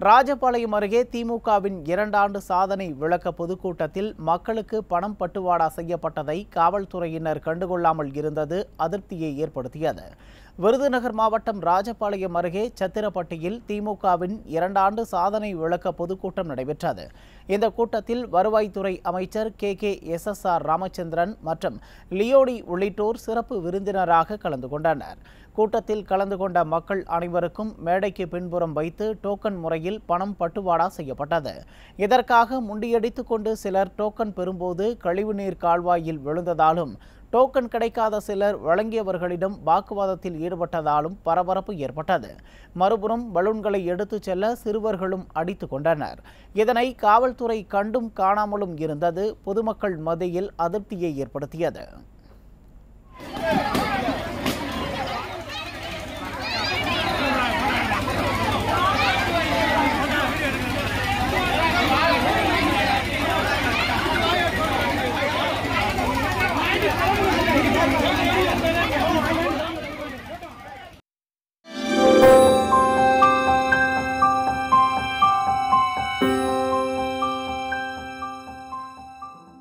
ராஜபாளையம் அருகே திமுகவின் இரண்டாண்டு சாதனை விளக்க பொதுக்கூட்டத்தில் மக்களுக்கு பணம் பட்டுவாடா செய்யப்பட்டதை காவல்துறையினர் கண்டுகொள்ளாமல் இருந்தது அதிருப்தியை ஏற்படுத்தியது விருதுநகர் மாவட்டம் ராஜபாளையம் அருகே சத்திரப்பட்டியில் திமுகவின் இரண்டாண்டு சாதனை விளக்க பொதுக்கூட்டம் நடைபெற்றது இந்த கூட்டத்தில் வருவாய்த்துறை அமைச்சர் K K S S R Ramachandran மற்றும் லியோடி உள்ளிட்டோர் சிறப்பு விருந்தினராக கலந்து கொண்டனர் கூட்டத்தில் கலந்து கொண்ட மக்கள் அனைவருக்கும் மேடைக்கு பின்புறம் வைத்து டோக்கன் முறையில் பணம் பட்டுவாடா செய்யப்பட்டது இதற்காக முண்டியடித்துக் கொண்டு சிலர் டோக்கன் பெறும்போது கழிவுநீர் கால்வாயில் விழுந்ததாலும் டோக்கன் கிடைக்காத சிலர் வழங்கியவர்களிடம் வாக்குவாதத்தில் ஈடுபட்டதாலும் பரபரப்பு ஏற்பட்டது மறுபுறம் பலூன்களை எடுத்துச் செல்ல சிறுவர்களும் அடித்துக் கொண்டனர் இதனை காவல்துறை கண்டும் காணாமலும் இருந்தது பொதுமக்கள் மத்தியில் அதிருப்தியை ஏற்படுத்தியது